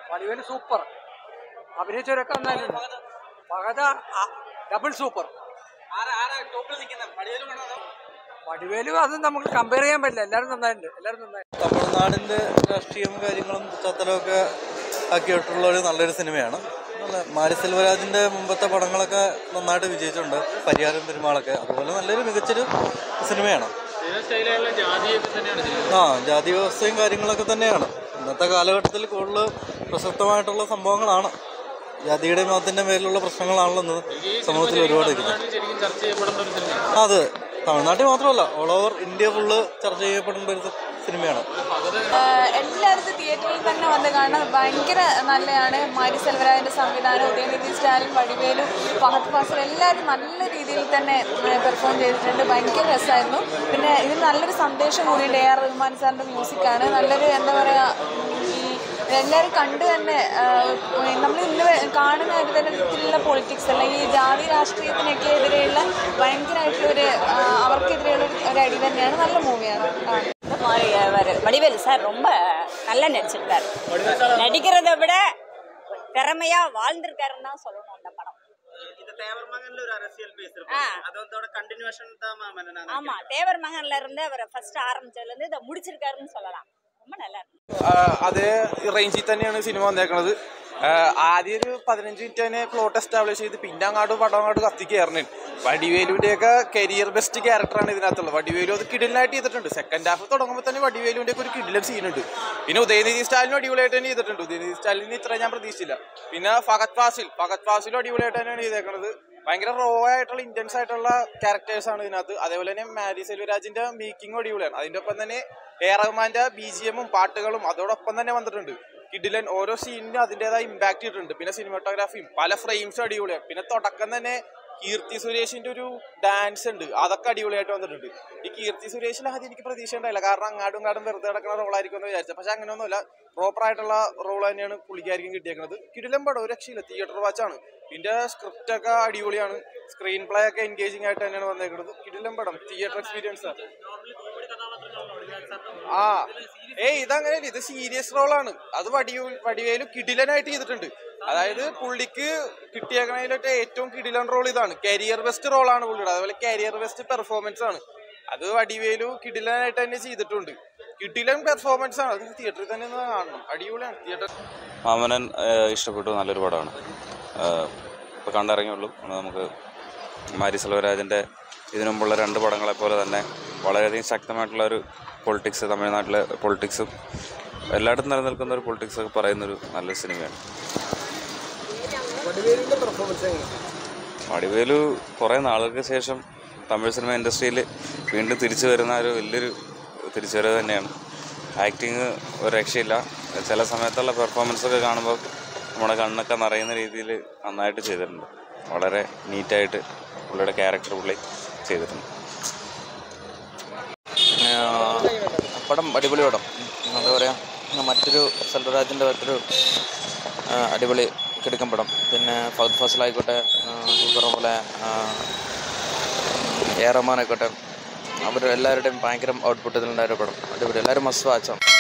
വടിവേല് super അഭിനയിച്ചവരൊക്കെ നന്നായിട്ടുണ്ട് പകത double super Vadivelu അത് നമുക്ക് കമ്പയർ ചെയ്യാൻ പറ്റില്ല എല്ലാവരും നന്നായിട്ടുണ്ട് എല്ലാവരും നന്നായിട്ടുണ്ട് തമിഴ്നാടിൻ്റെ രാഷ്ട്രീയവും കാര്യങ്ങളും പശ്ചാത്തലമൊക്കെ ആക്കിയിട്ടുള്ള ഒരു നല്ലൊരു സിനിമയാണ് നല്ല മാരി സെൽവരാജിൻ്റെ മുമ്പത്തെ പടങ്ങളൊക്കെ നന്നായിട്ട് വിജയിച്ചിട്ടുണ്ട് പരിഹാരം പെരുമാളൊക്കെ അതുപോലെ നല്ലൊരു മികച്ചൊരു സിനിമയാണ് ആ ജാതി വ്യവസ്ഥയും കാര്യങ്ങളൊക്കെ തന്നെയാണ് ഇന്നത്തെ കാലഘട്ടത്തിൽ കൂടുതൽ പ്രസക്തമായിട്ടുള്ള സംഭവങ്ങളാണ് ജാതിയുടെ മതത്തിൻ്റെ പേരിലുള്ള പ്രശ്നങ്ങളാണല്ലോ ഇന്ന് സമൂഹത്തിൽ ഒരുപാട് ഇരിക്കുന്നത് അത് തമിഴ്നാട്ടിൽ മാത്രമല്ല ഓൾ ഓവർ ഇന്ത്യ ഫുള്ള് ചർച്ച ചെയ്യപ്പെടേണ്ട ഒരു സിനിമയാണ് എല്ലായിടത്തും തിയേറ്ററിൽ തന്നെ വന്ന് കാണാൻ ഭയങ്കര നല്ലതാണ് മാരി സെൽവരാജിന്റെ സംവിധാനം ഉദയനിധി സ്റ്റാലിൻ വടിവേലു ഫഹദ് ഫാസിൽ എല്ലാവരും നല്ല രീതിയിൽ തന്നെ പെർഫോം ചെയ്തിട്ടുണ്ട് ഭയങ്കര രസമായിരുന്നു പിന്നെ ഇതിന് നല്ലൊരു സന്ദേശം കൂടിയുണ്ട് എ ആർ റഹ്മാൻ സാറിന്റെ മ്യൂസിക്കാണ് നല്ലൊരു എന്താ പറയുക ഈ എല്ലാവരും കണ്ട് തന്നെ നമ്മൾ ഇന്ന് വേ- കാണുന്ന ഒരു തരത്തിലുള്ള പൊളിറ്റിക്സ് അല്ല ഈ ജാതി രാഷ്ട്രീയത്തിനൊക്കെ എതിരെയുള്ള ഭയങ്കരമായിട്ടുള്ളൊരു ആ, അവർക്കെതിരെയുള്ള ഒരു- ഒരു അടി തന്നെയാണ് നല്ല മൂവിയാണ് കാണുന്നത് இந்த மாதிரி அவர் வடிவேலு சார் ரொம்ப நல்லா நடிச்சிருக்காரு நடிக்கிறத விட திறமையா வாழ்ந்திருக்காருன்னு தான் சொல்லணும் அந்த படம் இது தேவர் மகன்ல ஒரு அரசியல் பேஸ் ஆ. இருக்கு அதோட கண்டினியூஷன் தான் மேம் நான் ஆமா தேவர் மகன்ல இருந்து அவர் ஃபர்ஸ்ட் ஆரம்பிச்சதுல இருந்து இதை முடிச்சிருக்காருன்னு சொல்லலாம் ரொம்ப நல்லா இருக்கு അതേ റേഞ്ചിൽ തന്നെയാണ് സിനിമ വന്നേക്കണത് ആഹ് ആദ്യം ഒരു പതിനഞ്ച് മിനിറ്റ് തന്നെ പ്ലോട്ട് എസ്റ്റാബ്ലിഷ് ചെയ്ത് പിന്നെ അങ്ങോട്ട് പടം അങ്ങോട്ട് കത്തിക്കയറണേ വടിവേലുവിന്റെ ഒക്കെ കരിയർ ബെസ്റ്റ് ക്യാരക്ടറാണ് ഇതിനകത്തുള്ളത് വടിവേലു അത് കിടിലനായിട്ട് ചെയ്തിട്ടുണ്ട് സെക്കൻഡ് ഹാഫ് തുടങ്ങുമ്പോൾ തന്നെ വടിവേലുവിന്റെ ഒക്കെ ഒരു കിടിലൻ സീനുണ്ട് പിന്നെ ഉദയനിധി സ്റ്റാലിനും അടിപൊളിയായിട്ട് തന്നെ ചെയ്തിട്ടുണ്ട് ഉദയനിധി സ്റ്റാലിന് ഇത്ര ഞാൻ പ്രതീക്ഷിച്ചില്ല പിന്നെ ഫഹദ് ഫാസിൽ ഫഹദ് ഫാസിലും അടിപൊളിയായിട്ട് തന്നെയാണ് ചെയ്തേക്കണത് ഭയങ്കര റോ ആയിട്ടുള്ള ഇന്റൻസ് ആയിട്ടുള്ള ക്യാരക്ടേഴ്സ് ആണ് ഇതിനകത്ത് അതേപോലെ തന്നെ മാരി സെൽവരാജിന്റെ മേക്കിംഗ് അടിപൊളിയാണ് അതിന്റെ ഒപ്പം തന്നെ എ ആർ റഹ്മാന്റെ ബി ജി എമ്മും പാട്ടുകളും അതോടൊപ്പം തന്നെ വന്നിട്ടുണ്ട് കിഡിലൻ ഓരോ സീനിനും അതിൻ്റെതായ ഇമ്പാക്ട് ചെയ്തിട്ടുണ്ട് പിന്നെ സിനിമാറ്റോഗ്രാഫിയും പല ഫ്രെയിംസും അടിപൊളിയാണ് പിന്നെ തുടക്കം തന്നെ കീർത്തി സുരേഷിന്റെ ഒരു ഡാൻസ് ഉണ്ട് അതൊക്കെ അടിപൊളിയായിട്ട് വന്നിട്ടുണ്ട് ഈ കീർത്തി സുരേഷിൽ ആദ്യം എനിക്ക് പ്രതീക്ഷ ഉണ്ടായില്ല കാരണം അങ്ങാടും ഇങ്ങാടും വെറുതെ കിടക്കുന്ന റോളായിരിക്കും എന്ന് വിചാരിച്ചത് പക്ഷെ അങ്ങനെയൊന്നുമില്ല പ്രോപ്പർ ആയിട്ടുള്ള റോൾ തന്നെയാണ് പുള്ളിക്കായിരിക്കും കിട്ടിയേക്കുന്നത് കിടിലം പടം ഒരു രക്ഷയില്ല തിയേറ്റർ വാച്ചാണ് ഇതിന്റെ സ്ക്രിപ്റ്റ് ഒക്കെ അടിപൊളിയാണ് സ്ക്രീൻ പ്ലേ ഒക്കെ എൻഗേജിംഗ് ആയിട്ട് തന്നെയാണ് വന്നേക്കുന്നത് കിടിലം പടം തിയേറ്റർ എക്സ്പീരിയൻസ് ആ ഏയ് ഇതങ്ങനെയല്ല ഇത് സീരിയസ് റോളാണ് അത് വടിയു വടിവേലു കിടിലനായിട്ട് ചെയ്തിട്ടുണ്ട് അതായത് പുള്ളിക്ക് കിട്ടിയേക്കണതിലൊക്കെ ഏറ്റവും കിടിലൻ റോൾ ഇതാണ് കരിയർ ബെസ്റ്റ് റോളാണ് പുള്ളിയുടെ അതുപോലെ കരിയർ ബെസ്റ്റ് പെർഫോമൻസ് ആണ് അത് വടിവേലു കിടിലനായിട്ട് തന്നെ ചെയ്തിട്ടുണ്ട് കിടിലൻ പെർഫോമൻസ് ആണ് അത് തിയേറ്ററിൽ തന്നെ ഒന്ന് കാണണം അടിപൊളിയാണ് തിയേറ്റർ മാമനൻ ഏഹ്, ഇഷ്ടപ്പെട്ടു നല്ലൊരു പടമാണ് ഇപ്പോൾ കണ്ടിറങ്ങിയുള്ളൂ അത് നമുക്ക് മാരി സെൽവരാജൻ്റെ ഇതിനു മുമ്പുള്ള രണ്ട് പടങ്ങളെ പോലെ തന്നെ വളരെയധികം ശക്തമായിട്ടുള്ള ഒരു പൊളിറ്റിക്സ് തമിഴ്നാട്ടിലെ പൊളിറ്റിക്സും എല്ലായിടത്തും നിലനിൽക്കുന്ന ഒരു പൊളിറ്റിക്സ് ഒക്കെ പറയുന്നൊരു നല്ലൊരു സിനിമയാണ് വടിവേലു കുറേ നാളുകൾക്ക് ശേഷം തമിഴ് സിനിമ ഇൻഡസ്ട്രിയിൽ വീണ്ടും തിരിച്ചു വരുന്ന ഒരു വലിയൊരു തിരിച്ചുവരവ് തന്നെയാണ് ആക്ടിങ് ഒരു രക്ഷയില്ല ചില സമയത്തുള്ള പെർഫോമൻസ് ഒക്കെ കാണുമ്പോൾ നമ്മുടെ കണ്ണൊക്കെ നിറയുന്ന രീതിയിൽ നന്നായിട്ട് ചെയ്തിട്ടുണ്ട് വളരെ നീറ്റായിട്ട് പുള്ളിയുടെ ക്യാരക്ടർ പുള്ളി ചെയ്തിട്ടുണ്ട് പടം അടിപൊളി പടം എന്താ പറയുക മറ്റൊരു സെൽവരാജിൻ്റെ മറ്റൊരു ആ, അടിപൊളി കിടക്കൻ പടം പിന്നെ ഫഹദ് ഫസലായിക്കോട്ടെ ആ, ഈ പറഞ്ഞ പോലെ ആ, എ റഹ്മാൻ ആയിക്കോട്ടെ അവർ എല്ലാവരുടെയും ഭയങ്കര ഔട്ട്പുട്ട് ഇതിലുണ്ടായ ഒരു പടം അടിപൊളി എല്ലാവരും മസ്റ്റ് വാച്ചാണ്